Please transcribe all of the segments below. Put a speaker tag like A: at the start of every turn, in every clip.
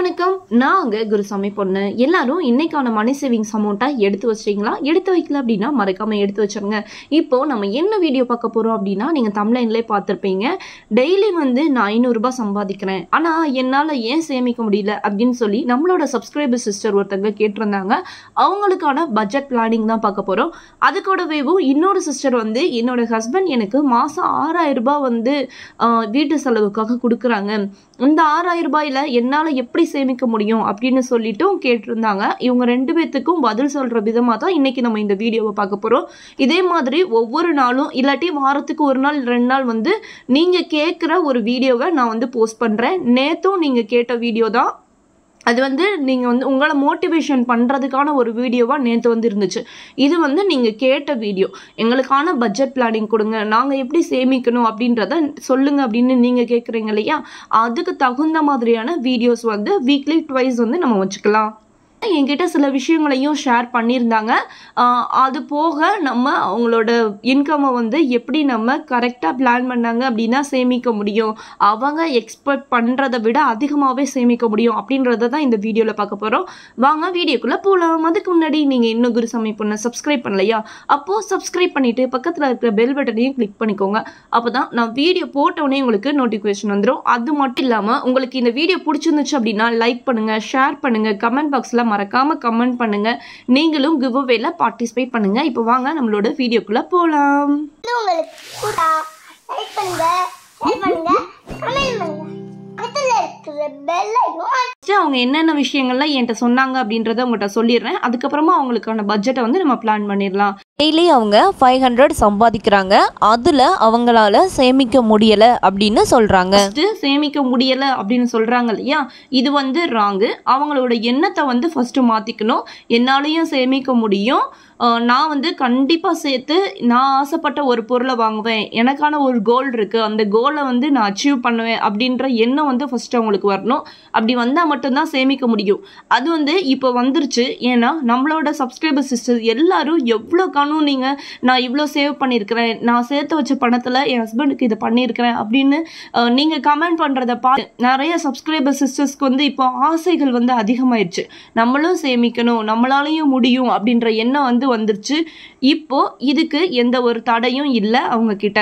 A: வணக்கம் நான் அங்க குருசாமி பொண்ணு எல்லாரும் இன்னைக்கான மணி சேவிங்ஸ் அமௌண்ட்டை எடுத்து வச்சிட்டீங்களா எடுத்து வைக்கல அப்படின்னா மறக்காம எடுத்து வச்சிருங்க இப்போ நம்ம என்ன வீடியோ பார்க்க போறோம் அப்படின்னா நீங்க தமிழ்லேயே பார்த்துருப்பீங்க டெய்லி வந்து நான் ஐநூறுரூபா சம்பாதிக்கிறேன் ஆனா என்னால ஏன் சேமிக்க முடியல அப்படின்னு சொல்லி நம்மளோட சப்ஸ்கிரைபர் சிஸ்டர் ஒருத்தங்க கேட்டிருந்தாங்க அவங்களுக்கான பட்ஜெட் பிளானிங் தான் பார்க்க போறோம் அது கூடவேவும் இன்னொரு சிஸ்டர் வந்து என்னோட ஹஸ்பண்ட் எனக்கு மாசம் ஆறாயிரம் ரூபாய் வந்து ஆஹ், வீட்டு செலவுக்காக கொடுக்குறாங்க இந்த ஆறாயிரம் ரூபாயில என்னால எப்படி சேமிக்க முடியும் அப்படின்னு சொல்லிட்டும் கேட்டிருந்தாங்க இவங்க ரெண்டு பேர்த்துக்கும் பதில் சொல்ற விதமா தான் இன்னைக்கு நம்ம இந்த வீடியோவை பார்க்க போறோம் இதே மாதிரி ஒவ்வொரு நாளும் இல்லாட்டி வாரத்துக்கு ஒரு நாள் ரெண்டு நாள் வந்து நீங்க கேட்குற ஒரு வீடியோவை நான் வந்து போஸ்ட் பண்றேன் நேத்தும் நீங்க கேட்ட வீடியோ தான் அது வந்து நீங்கள் வந்து உங்களை மோட்டிவேஷன் பண்ணுறதுக்கான ஒரு வீடியோவாக நேற்று வந்து இருந்துச்சு இது வந்து நீங்கள் கேட்ட வீடியோ எங்களுக்கான பட்ஜெட் பிளானிங் கொடுங்க நாங்கள் எப்படி சேமிக்கணும் அப்படின்றத சொல்லுங்க அப்படின்னு நீங்கள் கேட்குறீங்க இல்லையா அதுக்கு தகுந்த மாதிரியான வீடியோஸ் வந்து வீக்லி ட்வைஸ் வந்து நம்ம வச்சுக்கலாம் என்கிட்ட சில விஷயங்களையும் ஷேர் பண்ணியிருந்தாங்க ஆஹ் அது போக நம்ம அவங்களோட இன்கம்மை வந்து எப்படி நம்ம கரெக்டாக பிளான் பண்ணாங்க அப்படின்னா சேமிக்க முடியும் அவங்க எக்ஸ்பெக்ட் பண்ணுறதை விட அதிகமாகவே சேமிக்க முடியும் அப்படின்றத தான் இந்த வீடியோவில் பார்க்க போகிறோம் வாங்க வீடியோக்குள்ளே போகலாம் அதுக்கு முன்னாடி நீங்கள் இன்னும் குருசாமி பொண்ணை சப்ஸ்கிரைப் பண்ணலையா அப்போது சப்ஸ்கிரைப் பண்ணிவிட்டு பக்கத்தில் இருக்கிற பெல் பட்டனையும் கிளிக் பண்ணிக்கோங்க அப்போ தான் நான் வீடியோ போட்டோடனே உங்களுக்கு நோட்டிஃபிகேஷன் வந்துடும் அது மட்டும் இல்லாமல் உங்களுக்கு இந்த வீடியோ பிடிச்சிருந்துச்சு அப்படின்னா லைக் பண்ணுங்கள் ஷேர் பண்ணுங்கள் கமெண்ட் பாக்ஸில் மறக்காமல் கமெண்ட் பண்ணுங்கள் நீங்களும் கிவ் அவேல பார்ட்டிசிபேட் பண்ணுங்கள் இப்போ வாங்க நம்மளோட வீடியோக்குள்ளே போகலாம்
B: இது உங்களுக்கு கூடா லைக் பண்ணுங்க ஷேர் பண்ணுங்க கமெண்ட் பண்ணுங்க பக்கத்துல இருக்கிற பெல் ஐக்கான்
A: ஃபஸ்ட்டு அவங்க என்னென்ன விஷயங்கள்லாம் என்கிட்ட சொன்னாங்க அப்படின்றத உங்கள்கிட்ட சொல்லிடுறேன் அதுக்கப்புறமா அவங்களுக்கான பட்ஜெட்டை வந்து நம்ம பிளான் பண்ணிடலாம்
C: டெய்லி அவங்க ஃபைவ் ஹண்ட்ரட் சம்பாதிக்கிறாங்க அதில் அவங்களால சேமிக்க முடியலை அப்படின்னு சொல்கிறாங்க
A: ஃபஸ்ட்டு சேமிக்க முடியலை அப்படின்னு சொல்கிறாங்க இல்லையா இது வந்து ராங்கு அவங்களோட எண்ணத்தை வந்து ஃபஸ்ட்டு மாற்றிக்கணும் என்னாலையும் சேமிக்க முடியும் ஆஹ் நான் வந்து கண்டிப்பாக சேர்த்து நான் ஆசைப்பட்ட ஒரு பொருளை வாங்குவேன் எனக்கான ஒரு கோல் இருக்குது அந்த கோலை வந்து நான் அச்சீவ் பண்ணுவேன் அப்படின்ற எண்ணம் வந்து ஃபஸ்ட்டு அவங்களுக்கு வரணும் அப்படி வந்தால் மட்டும்தான் சேமிக்க முடியும் அது வந்து இப்போ வந்துருச்சு ஏன்னா நம்மளோட சப்ஸ்கிரைபர் சிஸ்டர் எல்லாரும் எவ்வளோ காணும் நீங்கள் நான் இவ்வளோ சேவ் பண்ணியிருக்கிறேன் நான் சேர்த்து வச்ச பணத்தில் என் ஹஸ்பண்டுக்கு இதை பண்ணியிருக்கிறேன் அப்படின்னு நீங்கள் கமெண்ட் பண்ணுறத பார்த்து நிறைய சப்ஸ்கிரைபர் சிஸ்டர்ஸ்க்கு வந்து இப்போ ஆசைகள் வந்து அதிகமாயிருச்சு நம்மளும் சேமிக்கணும் நம்மளாலையும் முடியும் அப்படின்ற எண்ணம் வந்து வந்துருச்சு இப்போ இதுக்கு எந்த ஒரு தடையும் இல்லை அவங்க கிட்ட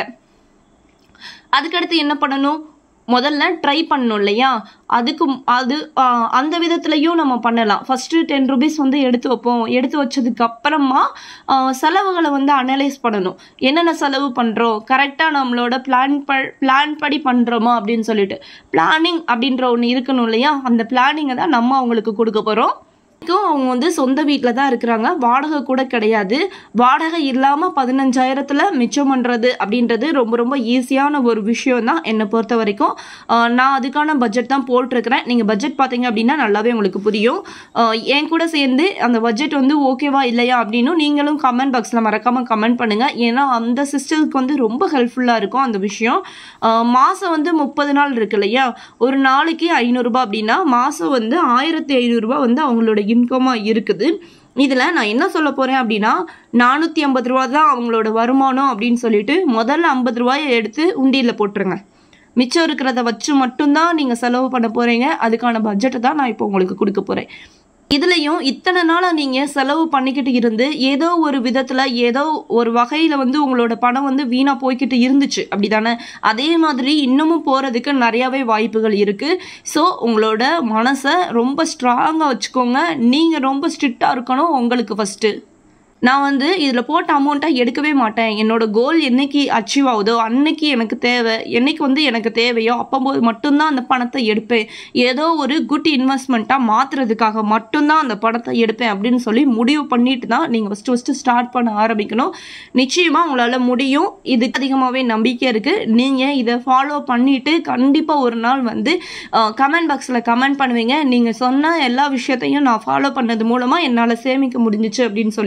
A: அதுக்கடுத்து என்ன பண்ணணும் முதல்ல ட்ரை பண்ணணும் இல்லையா அதுக்கு ம்- அது ஆ, அந்த விதத்துலையும் நம்ம பண்ணலாம் ஃபஸ்ட்டு டென் ருபீஸ் வந்து எடுத்து வைப்போம் எடுத்து வச்சதுக்கு அப்புறமா ஆ, செலவுகளை வந்து அனலைஸ் பண்ணணும் என்னென்ன செலவு பண்ணுறோம் கரெக்டாக நம்மளோட பிளான் ப பிளான் படி பண்ணுறோமா அப்படின்னு சொல்லிட்டு பிளானிங் அப்படின்ற ஒன்று இருக்கணும் இல்லையா அந்த பிளானிங்கை தான் நம்ம அவங்களுக்கு கொடுக்க போகிறோம் வரைக்கும் அவங்க வந்து சொந்த வீட்டில் தான் இருக்கிறாங்க வாடகை கூட கிடையாது வாடகை இல்லாமல் பதினஞ்சாயிரத்தில் மிச்சம் பண்ணுறது அப்படின்றது ரொம்ப ரொம்ப ஈஸியான ஒரு விஷயம் தான் என்னை பொறுத்த வரைக்கும் ஆஹ் நான் அதுக்கான பட்ஜெட் தான் போட்டிருக்கிறேன் நீங்கள் பட்ஜெட் பார்த்தீங்க அப்படின்னா நல்லாவே உங்களுக்கு புரியும் ஆஹ் என் கூட சேர்ந்து அந்த பட்ஜெட் வந்து ஓகேவா இல்லையா அப்படின்னு நீங்களும் கமெண்ட் பாக்ஸில் மறக்காமல் கமெண்ட் பண்ணுங்கள் ஏன்னா அந்த சிஸ்டருக்கு வந்து ரொம்ப ஹெல்ப்ஃபுல்லாக இருக்கும் அந்த விஷயம் ஆஹ் மாதம் வந்து முப்பது நாள் இருக்கு இல்லையா ஒரு நாளைக்கு ஐநூறுரூபா அப்படின்னா மாதம் வந்து ஆயிரத்தி ஐநூறுரூபா வந்து அவங்களோட இன்கமாக இருக்குது இதில் நான் என்ன சொல்ல போகிறேன் அப்படின்னா நானூற்றி ஐம்பது ரூபா தான் அவங்களோட வருமானம் அப்படின்னு சொல்லிட்டு முதல்ல ஐம்பது ரூபாயை எடுத்து உண்டியலில் போட்டுருங்க மிச்சம் இருக்கிறத வச்சு மட்டும்தான் நீங்கள் செலவு பண்ண போகிறீங்க அதுக்கான பட்ஜெட்டை தான் நான் இப்போ உங்களுக்கு கொடுக்க போகிறேன் இதுலேயும் இத்தனை நாளாக நீங்கள் செலவு பண்ணிக்கிட்டு இருந்து ஏதோ ஒரு விதத்தில் ஏதோ ஒரு வகையில் வந்து உங்களோட பணம் வந்து வீணாக போய்க்கிட்டு இருந்துச்சு அப்படி தானே அதே மாதிரி இன்னமும் போகிறதுக்கு நிறையாவே வாய்ப்புகள் இருக்குது ஸோ உங்களோட மனசை ரொம்ப ஸ்ட்ராங்காக வச்சுக்கோங்க நீங்கள் ரொம்ப ஸ்ட்ரிக்டாக இருக்கணும் உங்களுக்கு ஃபஸ்ட்டு நான் வந்து இதில் போட்ட அமௌண்ட்டை எடுக்கவே மாட்டேன் என்னோட கோல் என்னைக்கு அச்சீவ் ஆகுதோ அன்னைக்கு எனக்கு தேவை என்னைக்கு வந்து எனக்கு தேவையோ அப்போது மட்டும்தான் அந்த பணத்தை எடுப்பேன் ஏதோ ஒரு குட் இன்வெஸ்ட்மெண்ட்டாக மாற்றுறதுக்காக மட்டும்தான் அந்த பணத்தை எடுப்பேன் அப்படின்னு சொல்லி முடிவு பண்ணிட்டு தான் நீங்கள் ஃபஸ்ட்டு ஃபஸ்ட்டு ஸ்டார்ட் பண்ண ஆரம்பிக்கணும் நிச்சயமாக உங்களால் முடியும் இதுக்கு அதிகமாகவே நம்பிக்கை இருக்குது நீங்கள் இதை ஃபாலோ பண்ணிவிட்டு கண்டிப்பாக ஒரு நாள் வந்து கமெண்ட் பாக்ஸில் கமெண்ட் பண்ணுவீங்க நீங்கள் சொன்ன எல்லா விஷயத்தையும் நான் ஃபாலோ பண்ணது மூலமாக என்னால் சேமிக்க முடிஞ்சிச்சு அப்படின்னு சொல்லிட்டு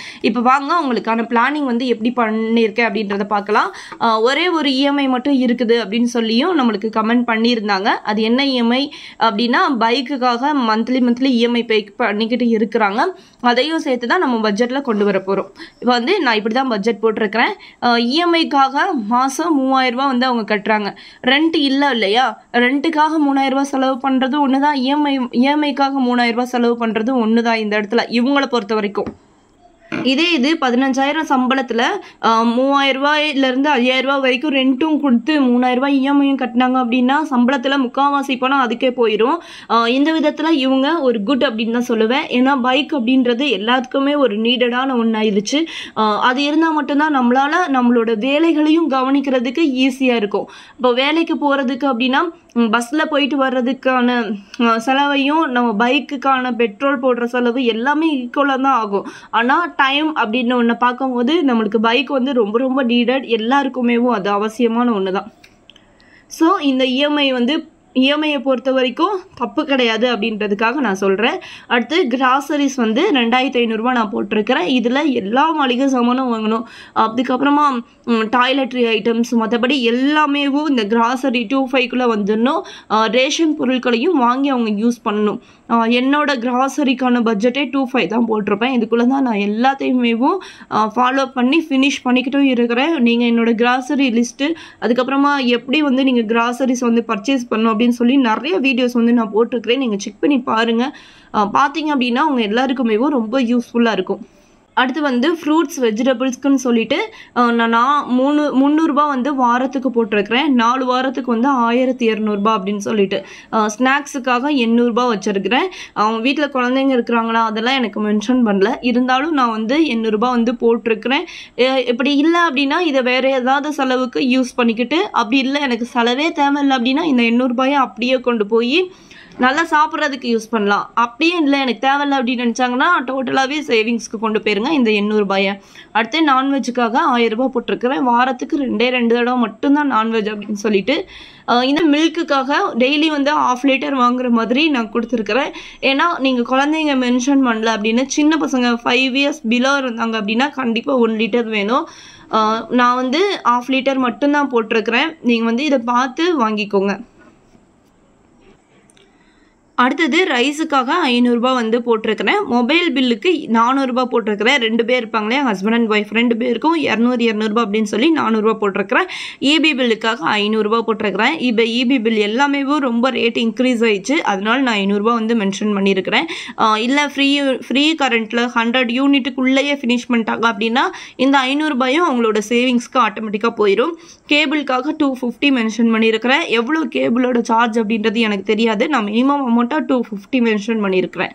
A: இப்போ வாங்க உங்களுக்கான பிளானிங் வந்து எப்படி பண்ணியிருக்கேன் அப்படின்றத பார்க்கலாம் ஆஹ் ஒரே ஒரு இஎம்ஐ மட்டும் இருக்குது அப்படின்னு சொல்லியும் நம்மளுக்கு கமெண்ட் பண்ணியிருந்தாங்க அது என்ன இஎம்ஐ அப்படின்னா பைக்குக்காக மந்த்லி மந்த்லி இஎம்ஐ பே பண்ணிக்கிட்டு இருக்கிறாங்க அதையும் சேர்த்து தான் நம்ம பட்ஜெட்டில் கொண்டு வர போகிறோம் இப்போ வந்து நான் இப்படி தான் பட்ஜெட் போட்டிருக்கிறேன் இஎம்ஐக்காக மாதம் மூவாயிரம் ரூபாய் வந்து அவங்க கட்டுறாங்க ரெண்ட் இல்லை இல்லையா ரெண்ட்டுக்காக மூணாயிரம் ரூபாய் செலவு பண்ணுறது ஒன்று தான் இஎம்ஐ இஎம்ஐக்காக மூணாயிரம் ரூபாய் செலவு பண்ணுறது ஒன்று தான் இந்த இடத்துல இவங்கள பொறுத்த வரைக்கும் இதே இது பதினஞ்சாயிரம் சம்பளத்தில் மூவாயிரம் ரூபாயிலேருந்து ஐயாயிரம் ரூபாய் வரைக்கும் ரெண்ட்டும் கொடுத்து மூணாயிரம் ரூபாய் இஎம்ஐயும் கட்டினாங்க அப்படின்னா சம்பளத்தில் முக்கால்வாசி பணம் அதுக்கே போயிடும் ஆஹ் இந்த விதத்தில் இவங்க ஒரு குட் அப்படின்னு தான் சொல்லுவேன் ஏன்னா பைக் அப்படின்றது எல்லாத்துக்குமே ஒரு நீடடான ஒன்றாயிருச்சு அது இருந்தால் மட்டும்தான் நம்மளால் நம்மளோட வேலைகளையும் கவனிக்கிறதுக்கு ஈஸியாக இருக்கும் இப்போ வேலைக்கு போகிறதுக்கு அப்படின்னா பஸ்ஸில் போயிட்டு வர்றதுக்கான அஹ், செலவையும் நம்ம பைக்குக்கான பெட்ரோல் போடுற செலவு எல்லாமே ஈக்குவலாக தான் ஆகும் ஆனால் டைம் அப்படின்னு ஒன்று பார்க்கும்போது நம்மளுக்கு பைக் வந்து ரொம்ப ரொம்ப நீடட் எல்லாருக்குமேவும் அது அவசியமான ஒன்று தான் ஸோ இந்த இஎம்ஐ வந்து இஎம்ஐயை பொறுத்த வரைக்கும் தப்பு கிடையாது அப்படின்றதுக்காக நான் சொல்கிறேன் அடுத்து கிராசரிஸ் வந்து ரெண்டாயிரத்தி ஐநூறுரூவா நான் போட்டிருக்கிறேன் இதில் எல்லா மளிகை சாமானும் வாங்கணும் அதுக்கப்புறமா டாய்லெட்ரி ஐட்டம்ஸ் மற்றபடி எல்லாமேவும் இந்த கிராசரி டூ ஃபைவ்க்குள்ளே வந்துடணும் ஆஹ் ரேஷன் பொருட்களையும் வாங்கி அவங்க யூஸ் பண்ணணும் ஆஹ் என்னோட கிராசரிக்கான பட்ஜெட்டே டூ ஃபைவ் தான் போட்டிருப்பேன் இதுக்குள்ளே தான் நான் எல்லாத்தையுமேவும் ஃபாலோ பண்ணி ஃபினிஷ் பண்ணிக்கிட்டும் இருக்கிறேன் நீங்கள் என்னோட கிராசரி லிஸ்ட்டு அதுக்கப்புறமா எப்படி வந்து நீங்கள் கிராசரிஸ் வந்து பர்ச்சேஸ் பண்ணணும் அப்படின்னு சொல்லி நிறைய வீடியோஸ் வந்து நான் போட்டிருக்கிறேன் நீங்கள் செக் பண்ணி பாருங்கள் பார்த்தீங்க அப்படின்னா உங்கள் எல்லாருக்குமேவும் ரொம்ப யூஸ்ஃபுல்லாக இருக்கும் அடுத்து வந்து ஃப்ரூட்ஸ் வெஜிடபிள்ஸ்க்குன்னு சொல்லிட்டு அஹ், நான் நான் மூணு முந்நூறுரூபா வந்து வாரத்துக்கு போட்டிருக்கிறேன் நாலு வாரத்துக்கு வந்து ஆயிரத்தி இரநூறுபா அப்படின்னு சொல்லிட்டு ஸ்நாக்ஸுக்காக எண்ணூறுபா வச்சுருக்கிறேன் அவங்க வீட்டில் குழந்தைங்க இருக்கிறாங்களா அதெல்லாம் எனக்கு மென்ஷன் பண்ணல இருந்தாலும் நான் வந்து எண்ணூறுபா வந்து போட்டிருக்கிறேன் அஹ், இப்படி இல்லை அப்படின்னா இதை வேறு ஏதாவது செலவுக்கு யூஸ் பண்ணிக்கிட்டு அப்படி இல்லை எனக்கு செலவே தேவையில்லை அப்படின்னா இந்த எண்ணூறுபாயை அப்படியே கொண்டு போய் நல்லா சாப்பிட்றதுக்கு யூஸ் பண்ணலாம் அப்படியே இல்லை எனக்கு தேவையில்ல அப்படின்னு நினச்சாங்கன்னா டோட்டலாகவே சேவிங்ஸ்க்கு கொண்டு போயிருங்க இந்த எண்ணூறுபாயை அடுத்து நான்வெஜ்ஜுக்காக ஆயிரம் ரூபாய் போட்டிருக்கிறேன் வாரத்துக்கு ரெண்டே ரெண்டு தடவை மட்டும்தான் நான்வெஜ் அப்படின்னு சொல்லிட்டு அஹ் இந்த மில்க்குக்காக டெய்லி வந்து ஆஃப் லிட்டர் வாங்குற மாதிரி நான் கொடுத்துருக்குறேன் ஏன்னா நீங்கள் குழந்தைங்க மென்ஷன் பண்ணல அப்படின்னு சின்ன பசங்க ஃபைவ் இயர்ஸ் பிலோ இருந்தாங்க அப்படின்னா கண்டிப்பாக ஒன் லிட்டர் வேணும் அஹ் நான் வந்து ஆஃப் லிட்டர் மட்டும்தான் போட்டிருக்கிறேன் நீங்கள் வந்து இதை பார்த்து வாங்கிக்கோங்க அடுத்தது ரைஸுக்காக ஐநூறுரூபா வந்து போட்டிருக்கிறேன் மொபைல் பில்லுக்கு நானூறுரூபா போட்டிருக்கிறேன் ரெண்டு பேர் இருப்பாங்களே ஹஸ்பண்ட் அண்ட் ஒய்ஃப் ரெண்டு பேருக்கும் இரநூறு இரநூறுபா அப்படின்னு சொல்லி நானூறுரூவா போட்டிருக்கிறேன் இபி பில்லுக்காக ஐநூறுரூபா போட்டிருக்கிறேன் இப்போ இபி பில் எல்லாமே ரொம்ப ரேட் இன்க்ரீஸ் ஆயிடுச்சு அதனால நான் ஐநூறுரூவா வந்து மென்ஷன் பண்ணியிருக்கிறேன் இல்லை ஃப்ரீ ஃப்ரீ கரண்ட்டில் ஹண்ட்ரட் யூனிட்டுக்குள்ளேயே ஃபினிஷ் பண்ணிட்டாங்க அப்படின்னா இந்த ஐநூறுரூபாயும் அவங்களோட சேவிங்ஸ்க்கு ஆட்டோமேட்டிக்காக போயிடும் கேபிளுக்காக டூ ஃபிஃப்டி மென்ஷன் பண்ணியிருக்கிறேன் எவ்வளோ கேபிளோட சார்ஜ் அப்படின்றது எனக்கு தெரியாது நான் மினிமம் அமௌண்ட்டாக டூ ஃபிஃப்டி மென்ஷன் பண்ணியிருக்கிறேன்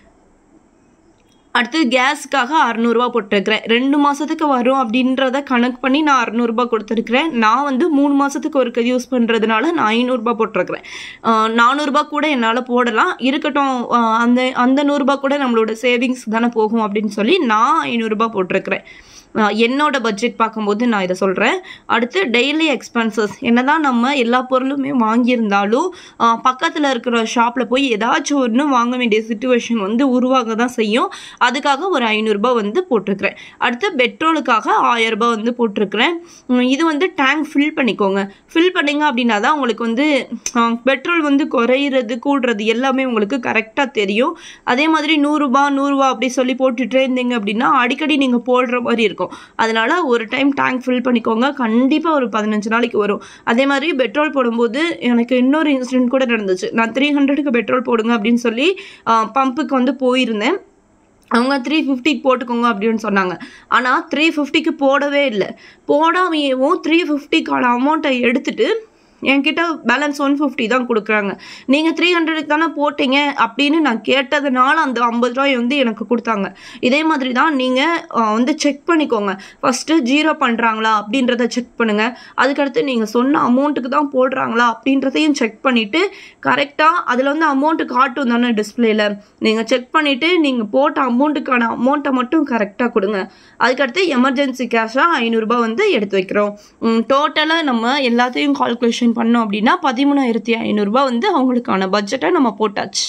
A: அடுத்து கேஸுக்காக அறநூறுபா போட்டிருக்கிறேன் ரெண்டு மாதத்துக்கு வரும் அப்படின்றத கணக்கு பண்ணி நான் அறநூறுபா கொடுத்துருக்குறேன் நான் வந்து மூணு மாதத்துக்கு ஒரு யூஸ் பண்ணுறதுனால நான் ஐநூறுரூபா போட்டிருக்கிறேன் ஆஹ் நானூறுரூபா கூட என்னால் போடலாம் இருக்கட்டும் ஆஹ் அந்த அந்த நூறுரூபா கூட நம்மளோட சேவிங்ஸ் தானே போகும் அப்படின்னு சொல்லி நான் ஐநூறுரூபா போட்டிருக்கிறேன் ஆஹ் என்னோட பட்ஜெட் பார்க்கும்போது நான் இதை சொல்கிறேன் அடுத்து டெய்லி எக்ஸ்பென்சஸ் என்னதான் நம்ம எல்லா பொருளுமே வாங்கியிருந்தாலும் பக்கத்தில் இருக்கிற ஷாப்பில் போய் ஏதாச்சும் ஒன்று வாங்க வேண்டிய சுச்சுவேஷன் வந்து உருவாக தான் செய்யும் அதுக்காக ஒரு ஐநூறுரூபா வந்து போட்டிருக்கிறேன் அடுத்து பெட்ரோலுக்காக ஆயிரரூபா வந்து போட்டிருக்கிறேன் உம் இது வந்து டேங்க் ஃபில் பண்ணிக்கோங்க ஃபில் பண்ணிங்க அப்படின்னா தான் உங்களுக்கு வந்து பெட்ரோல் வந்து குறையிறது கூடுறது எல்லாமே உங்களுக்கு கரெக்டாக தெரியும் அதே மாதிரி நூறுரூபா நூறுரூவா அப்படி சொல்லி போட்டுட்டே இருந்தீங்க அப்படின்னா அடிக்கடி நீங்கள் போடுற மாதிரி இருக்கும் அதனால ஒரு டைம் டேங்க் ஃபில் பண்ணிக்கோங்க கண்டிப்பாக ஒரு பதினஞ்சு நாளைக்கு வரும் அதே மாதிரி பெட்ரோல் போடும்போது எனக்கு இன்னொரு இன்சிடென்ட் கூட நடந்துச்சு நான் த்ரீ ஹண்ட்ரடுக்கு பெட்ரோல் போடுங்க அப்படின்னு சொல்லி பம்புக்கு வந்து போயிருந்தேன் அவங்க த்ரீ ஃபிஃப்டிக்கு போட்டுக்கோங்க அப்படின்னு சொன்னாங்க ஆனால் த்ரீ ஃபிஃப்டிக்கு போடவே இல்லை போடாமையேவும் த்ரீ ஃபிஃப்டிக்கான அமௌண்ட்டை எடுத்துட்டு என்கிட்ட பேலன்ஸ் ஒன் ஃபிஃப்டி தான் கொடுக்குறாங்க நீங்கள் த்ரீ ஹண்ட்ரடுக்கு தானே போட்டீங்க அப்படின்னு நான் கேட்டதுனால அந்த ஐம்பது ரூபாய் வந்து எனக்கு கொடுத்தாங்க இதே மாதிரி தான் நீங்கள் வந்து செக் பண்ணிக்கோங்க ஃபஸ்ட்டு ஜீரோ பண்ணுறாங்களா அப்படின்றத செக் பண்ணுங்கள் அதுக்கடுத்து நீங்கள் சொன்ன அமௌண்ட்டுக்கு தான் போடுறாங்களா அப்படின்றதையும் செக் பண்ணிவிட்டு கரெக்டாக அதில் வந்து அமௌண்ட்டு காட்டும் தானே டிஸ்பிளேல நீங்கள் செக் பண்ணிவிட்டு நீங்கள் போட்ட அமௌண்ட்டுக்கான அமௌண்ட்டை மட்டும் கரெக்டாக கொடுங்க அதுக்கடுத்து எமர்ஜென்சி கேஷாக ஐநூறுரூபா வந்து எடுத்து வைக்கிறோம் டோட்டலாக நம்ம எல்லாத்தையும் கால்குலேஷன் பண்ணோம் அப்படின்னா பதிமூணாயிரத்தி ஐநூறுரூபா வந்து அவங்களுக்கான பட்ஜெட்டை நம்ம போட்டாச்சு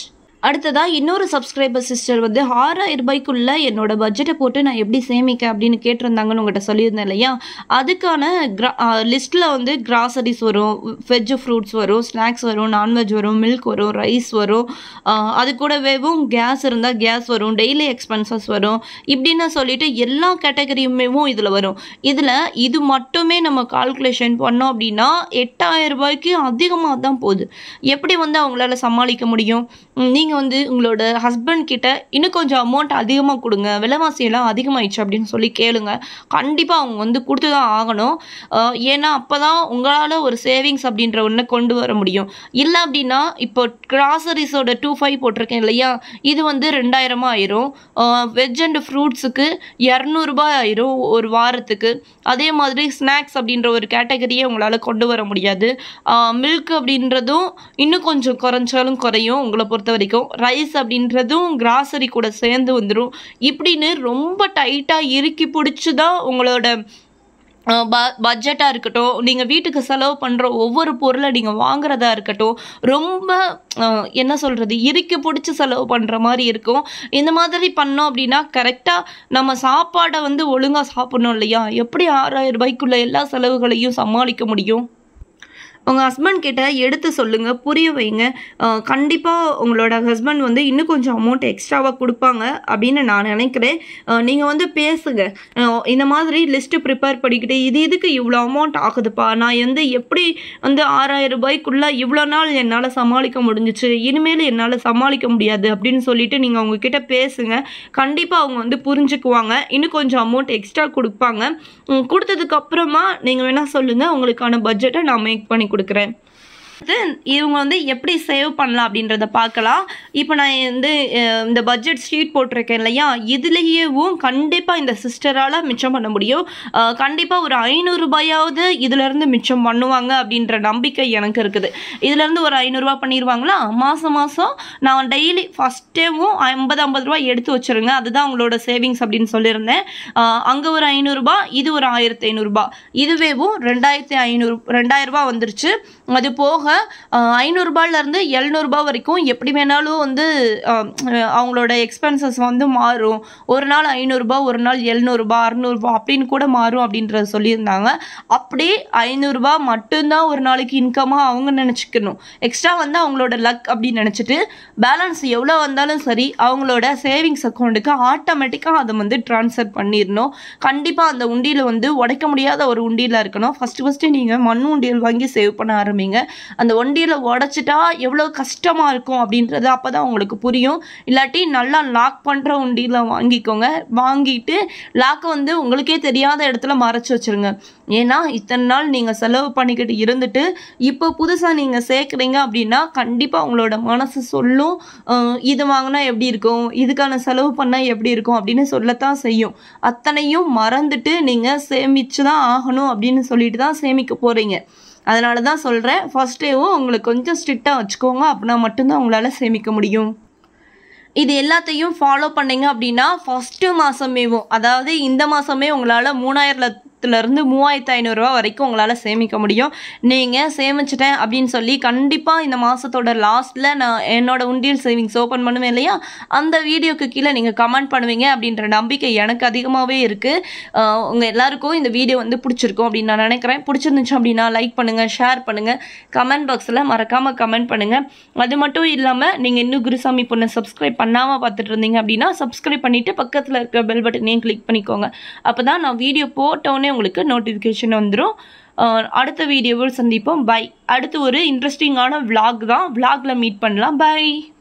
A: அடுத்ததாக இன்னொரு சப்ஸ்கிரைபர் சிஸ்டர் வந்து ஆறாயிரம் ரூபாய்க்குள்ள என்னோட பட்ஜெட்டை போட்டு நான் எப்படி சேமிக்க அப்படின்னு கேட்டிருந்தாங்கன்னு உங்கள்கிட்ட சொல்லியிருந்தேன் இல்லையா அதுக்கான கிரா லிஸ்ட்டில் வந்து கிராசரிஸ் வரும் வெஜ் ஃப்ரூட்ஸ் வரும் ஸ்நாக்ஸ் வரும் நான்வெஜ் வரும் மில்க் வரும் ரைஸ் வரும் ஆஹ் அது கூடவேவும் கேஸ் இருந்தால் கேஸ் வரும் டெய்லி எக்ஸ்பென்சஸ் வரும் இப்படின்னு சொல்லிட்டு எல்லா கேட்டகரியுமேவும் இதில் வரும் இதில் இது மட்டுமே நம்ம கால்குலேஷன் பண்ணோம் அப்படின்னா எட்டாயிரம் ரூபாய்க்கு அதிகமாக தான் போகுது எப்படி வந்து அவங்களால சமாளிக்க முடியும் நீங்கள் வந்து உங்களோட ஹஸ்பண்ட் கிட்ட இன்னும் கொஞ்சம் அமௌண்ட் அதிகமாக கொடுங்க விலைவாசி எல்லாம் அதிகமாயிடுச்சு அப்படின்னு சொல்லி கேளுங்க கண்டிப்பாக அவங்க வந்து கொடுத்து தான் ஆகணும் ஆஹ் ஏன்னா அப்போ தான் உங்களால் ஒரு சேவிங்ஸ் அப்படின்ற ஒன்று கொண்டு வர முடியும் இல்லை அப்படின்னா இப்போ கிராசரிஸோட டூ ஃபைவ் போட்டிருக்கேன் இல்லையா இது வந்து ரெண்டாயிரமா ஆயிரும் வெஜ் அண்ட் ஃப்ரூட்ஸுக்கு இரநூறுபா ஆயிரும் ஒரு வாரத்துக்கு அதே மாதிரி ஸ்நாக்ஸ் அப்படின்ற ஒரு கேட்டகரியை உங்களால் கொண்டு வர முடியாது மில்க் அப்படின்றதும் இன்னும் கொஞ்சம் குறைஞ்சாலும் குறையும் உங்களை பொறுத்த வரைக்கும் ரைஸ் அப்படின்றதும் கிராசரி கூட சேர்ந்து வந்துடும் இப்படின்னு ரொம்ப டைட்டாக இறுக்கி பிடிச்சி தான் உங்களோட பட்ஜெட்டாக இருக்கட்டும் நீங்கள் வீட்டுக்கு செலவு பண்ணுற ஒவ்வொரு பொருளை நீங்கள் வாங்குறதா இருக்கட்டும் ரொம்ப அஹ், என்ன சொல்கிறது இறுக்கி பிடிச்சி செலவு பண்ணுற மாதிரி இருக்கும் இந்த மாதிரி பண்ணோம் அப்படின்னா கரெக்டாக நம்ம சாப்பாடை வந்து ஒழுங்காக சாப்பிடணும் இல்லையா எப்படி ஆறாயிரம் ரூபாய்க்குள்ள எல்லா செலவுகளையும் சமாளிக்க முடியும் உங்கள் ஹஸ்பண்ட் கிட்ட எடுத்து சொல்லுங்கள் புரிய வைங்க கண்டிப்பாக உங்களோட ஹஸ்பண்ட் வந்து இன்னும் கொஞ்சம் அமௌண்ட் எக்ஸ்ட்ராவாக கொடுப்பாங்க அப்படின்னு நான் நினைக்கிறேன் நீங்கள் வந்து பேசுங்க அஹ் இந்த மாதிரி லிஸ்ட்டு ப்ரிப்பேர் பண்ணிக்கிட்டு இது இதுக்கு இவ்வளோ அமௌண்ட் ஆகுதுப்பா நான் வந்து எப்படி வந்து ஆறாயிரம் ரூபாய்க்குள்ளே இவ்வளோ நாள் என்னால் சமாளிக்க முடிஞ்சிச்சு இனிமேல் என்னால் சமாளிக்க முடியாது அப்படின்னு சொல்லிட்டு நீங்கள் அவங்கக்கிட்ட பேசுங்க கண்டிப்பாக அவங்க வந்து புரிஞ்சுக்குவாங்க இன்னும் கொஞ்சம் அமௌண்ட் எக்ஸ்ட்ரா கொடுப்பாங்க உம், கொடுத்ததுக்கு அப்புறமா நீங்கள் வேணால் சொல்லுங்கள் உங்களுக்கான பட்ஜெட்டை நான் மேக் பண்ணி கொடுக்குறேன் அடுத்து இவங்க வந்து எப்படி சேவ் பண்ணலாம் அப்படின்றத பார்க்கலாம் இப்போ நான் வந்து அஹ், இந்த பட்ஜெட் ஷீட் போட்டிருக்கேன் இல்லையா இதுலேயேவும் கண்டிப்பாக இந்த சிஸ்டரால் மிச்சம் பண்ண முடியும் கண்டிப்பாக ஒரு ஐநூறுரூபாயாவது இதுலேருந்து மிச்சம் பண்ணுவாங்க அப்படின்ற நம்பிக்கை எனக்கு இருக்குது இதுலேருந்து ஒரு ஐநூறுரூவா பண்ணிடுவாங்களா மாதம் மாதம் நான் டெய்லி ஃபஸ்ட்டேவும் ஐம்பது ஐம்பது ரூபா எடுத்து வச்சுருங்க அதுதான் அவங்களோட சேவிங்ஸ் அப்படின்னு சொல்லியிருந்தேன் அங்கே ஒரு ஐநூறுரூபா இது ஒரு ஆயிரத்தி ஐநூறுரூபா இதுவேவும் ரெண்டாயிரத்தி ஐநூறு ரெண்டாயிரரூபா வந்துருச்சு அது போக ஐநூறுரூபாலேருந்து எழுநூறுபா வரைக்கும் எப்படி வேணாலும் வந்து அஹ், அஹ், அவங்களோட எக்ஸ்பென்சஸ் வந்து மாறும் ஒரு நாள் ஐநூறுரூபா ஒரு நாள் எழுநூறுபா அறநூறுபா அப்படின்னு கூட மாறும் அப்படின்றத சொல்லியிருந்தாங்க அப்படியே ஐநூறுரூபா மட்டும்தான் ஒரு நாளைக்கு இன்கமாக அவங்க நினச்சிக்கணும் எக்ஸ்ட்ரா வந்து அவங்களோட லக் அப்படின்னு நினச்சிட்டு பேலன்ஸ் எவ்வளோ வந்தாலும் சரி அவங்களோட சேவிங்ஸ் அக்கௌண்ட்டுக்கு ஆட்டோமேட்டிக்காக அதை வந்து ட்ரான்ஸ்ஃபர் பண்ணிடணும் கண்டிப்பாக அந்த உண்டியில் வந்து உடைக்க முடியாத ஒரு உண்டியில் இருக்கணும் ஃபஸ்ட்டு ஃபஸ்ட்டு நீங்கள் மண் உண்டியல் வாங்கி சேவ் பண்ண ஆரம்பிங்க அந்த ஒண்டியில் உடச்சிட்டா எவ்வளோ கஷ்டமாக இருக்கும் அப்படின்றது அப்போ தான் உங்களுக்கு புரியும் இல்லாட்டி நல்லா லாக் பண்ணுற உண்டியில் வாங்கிக்கோங்க வாங்கிட்டு லாக்கை வந்து உங்களுக்கே தெரியாத இடத்துல மறைச்சு வச்சிருங்க ஏன்னா இத்தனை நாள் நீங்கள் செலவு பண்ணிக்கிட்டு இருந்துட்டு இப்போ புதுசாக நீங்கள் சேர்க்குறீங்க அப்படின்னா கண்டிப்பாக உங்களோட மனசு சொல்லும் அஹ் இது வாங்கினா எப்படி இருக்கும் இதுக்கான செலவு பண்ணால் எப்படி இருக்கும் அப்படின்னு சொல்லத்தான் செய்யும் அத்தனையும் மறந்துட்டு நீங்கள் சேமிச்சு தான் ஆகணும் அப்படின்னு சொல்லிட்டு தான் சேமிக்க போகிறீங்க அதனால தான் சொல்கிறேன் ஃபஸ்ட்டேவும் உங்களுக்கு கொஞ்சம் ஸ்ட்ரிக்டாக வச்சுக்கோங்க அப்படின்னா மட்டும்தான் உங்களால் சேமிக்க முடியும் இது எல்லாத்தையும் ஃபாலோ பண்ணீங்க அப்படின்னா ஃபஸ்ட்டு மாதமேவும் அதாவது இந்த மாதமே உங்களால் மூணாயிரத்துலேருந்து மூவாயிரத்து ஐநூறுரூவா வரைக்கும் உங்களால் சேமிக்க முடியும் நீங்கள் சேமிச்சிட்டேன் அப்படின்னு சொல்லி கண்டிப்பாக இந்த மாதத்தோட லாஸ்ட்டில் நான் என்னோட உண்டியல் சேவிங்ஸ் ஓப்பன் பண்ணுவேன் இல்லையா அந்த வீடியோக்கு கீழே நீங்கள் கமெண்ட் பண்ணுவீங்க அப்படின்ற நம்பிக்கை எனக்கு அதிகமாகவே இருக்குது உங்கள் எல்லாருக்கும் இந்த வீடியோ வந்து பிடிச்சிருக்கும் அப்படின்னு நான் நினைக்கிறேன் பிடிச்சிருந்துச்சு அப்படின்னா லைக் பண்ணுங்கள் ஷேர் பண்ணுங்கள் கமெண்ட் பாக்ஸில் மறக்காமல் கமெண்ட் பண்ணுங்கள் அது மட்டும் இல்லாமல் நீங்கள் இன்னும் குருசாமி பொண்ணை சப்ஸ்கிரைப் பண்ணாமல் பார்த்துட்டு இருந்தீங்க அப்படின்னா சப்ஸ்கிரைப் பண்ணிவிட்டு பக்கத்தில் இருக்க பெல் பட்டனையும் கிளிக் பண்ணிக்கோங்க அப்போ தான் நான் வீடியோ போட்டோன்னே உங்களுக்கு நோட்டிஃபிகேஷன் வந்துடும் அடுத்த வீடியோவில் சந்திப்போம் பை அடுத்து ஒரு இன்ட்ரெஸ்டிங்கான vlog தான் vlogல மீட் பண்ணலாம் பை